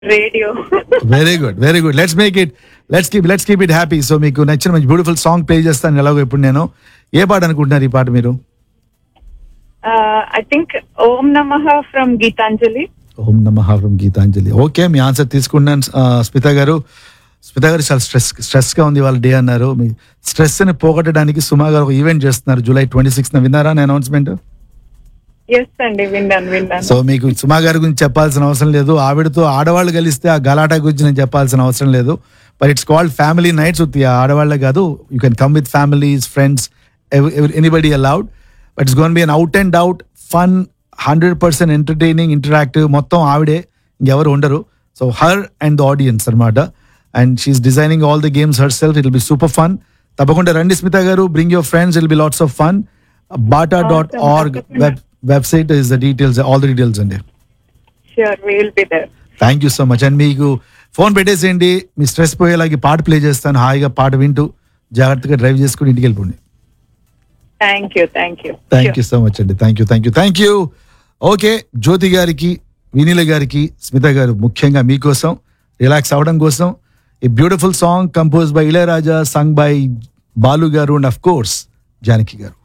radio very good very good let's make it let's keep let's keep it happy so మీకు నచ్చిన మంచి beautiful song play చేస్తాను ఎలాగో ఇప్పుడు నేను ఏ పాట అనుకుంటున్నారు ఈ పాట మీరు I think Om Nama from Gitanjali Om Nama from Gitanjali okay మీ ఆన్సర్ తీసుకున్నాను ఆ, స్మిత గారు స్మిత గారు చాలా స్ట్రెస్ స్ట్రెస్ గా ఉంది వాళ్ళ డే అన్నారు మీ స్ట్రెస్ ని పోగొట్టడానికి సుమా గారు ఒక ఈవెంట్ చేస్తున్నారు జూలై ట్వంటీ సిక్స్ విన్నారా అనౌన్స్మెంట్ ఎస్ అండి విన్నాను విన్నాను సో మీకు సుమా గారి గురించి చెప్పాల్సిన అవసరం లేదు ఆవిడతో ఆడవాళ్ళు కలిస్తే ఆ గలాటా గురించి నేను చెప్పాల్సిన అవసరం లేదు but it's called family nights ఉత్తి ఆడవాళ్ళే కాదు you can come with families friends anybody allowed but it's gonna be an out and out fun hundred percent entertaining interactive మొత్తం ఆవిడే ఇంకెవరు ఉండరు so her and the audience అనమాట and she is designing all the games herself it will be super fun తప్పకుండా రండి స్మిత గారు bring your friends will be lots of fun BATA dot org web website is the details all the details అండి sure will be there thank you so much and మీకు phone పెట్టేసేయండి మీ stress పోయేలాగా ఈ పాట play చేస్తాను హాయిగా పాట వింటూ జాగ్రత్తగా డ్రైవ్ చేసుకుని ఇంటికి వెళ్ళిపోండి thank you thank you thank you so much అండి thank you thank you thank you okay Jyothi గారికి వినీల గారికి స్మిత గారు ముఖ్యంగా మీకోసం రిలాక్స్ అవడం కోసం ఈ beautiful song compose by Ilaiyaraaja sung by Balu గారు అండ్ అఫ్ కోర్స్ జానకి గారు